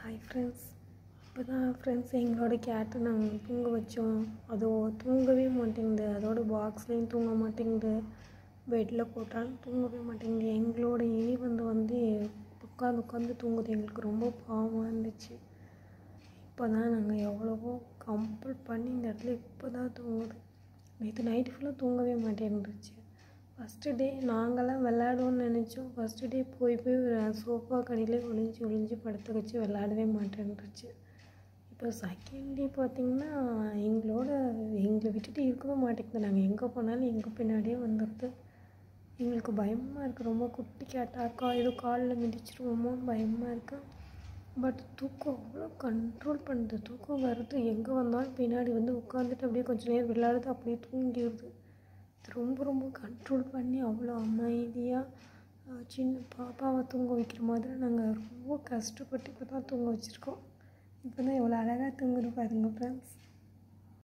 hi friends இப்போ தான் friends எங்களோட கேட்டை நாங்கள் தூங்க வச்சோம் அது தூங்கவே மாட்டேங்குது அதோட பாக்ஸ்லேயும் தூங்க மாட்டேங்குது பெட்டில் போட்டாலும் தூங்கவே மாட்டேங்குது எங்களோட எலி வந்து வந்து உட்காந்து உட்காந்து தூங்குது எங்களுக்கு ரொம்ப பாவமாக இருந்துச்சு இப்போ தான் நாங்கள் எவ்வளவோ கம்பல் பண்ணி இந்த இடத்துல இப்போ தான் தூங்குது நேற்று நைட்டு ஃபுல்லாக தூங்கவே மாட்டேன்ருச்சு ஃபஸ்ட்டு டே நாங்கள்லாம் விளையாடுவோம்னு நினச்சோம் ஃபஸ்ட்டு டே போய் போய் சோஃபா கடையிலே ஒளிஞ்சு ஒளிஞ்சு படுத்து வச்சு விளையாடவே மாட்டேன்ருச்சு இப்போ செகண்ட் டே பார்த்திங்கன்னா எங்களோட எங்களை விட்டுட்டு இருக்கவே மாட்டேங்குது நாங்கள் எங்கே போனாலும் எங்கள் பின்னாடியே வந்துடுது எங்களுக்கு பயமாக இருக்குது ரொம்ப குட்டி கேட்டாக இருக்கா ஏதோ காலில் மிதிச்சிருவோமோன்னு பயமாக இருக்குது பட் தூக்கம் அவ்வளோ கண்ட்ரோல் பண்ணுது தூக்கம் வருது எங்கே வந்தாலும் பின்னாடி வந்து உட்காந்துட்டு அப்படியே கொஞ்சம் நேரம் விளையாடுது அப்படியே தூங்கிடுது ரொம்ப ரொம்ப கண்ட்ரோல் பண்ணி அவ்வளோ அமைதியாக சின்ன பாப்பாவை தூங்க வைக்கிற மாதிரி நாங்கள் ரொம்ப கஷ்டப்பட்டு இப்போ தான் தூங்க வச்சுருக்கோம் இப்போ தான் எவ்வளோ அழகாக தூங்குது பாருங்கள் ஃப்ரெண்ட்ஸ்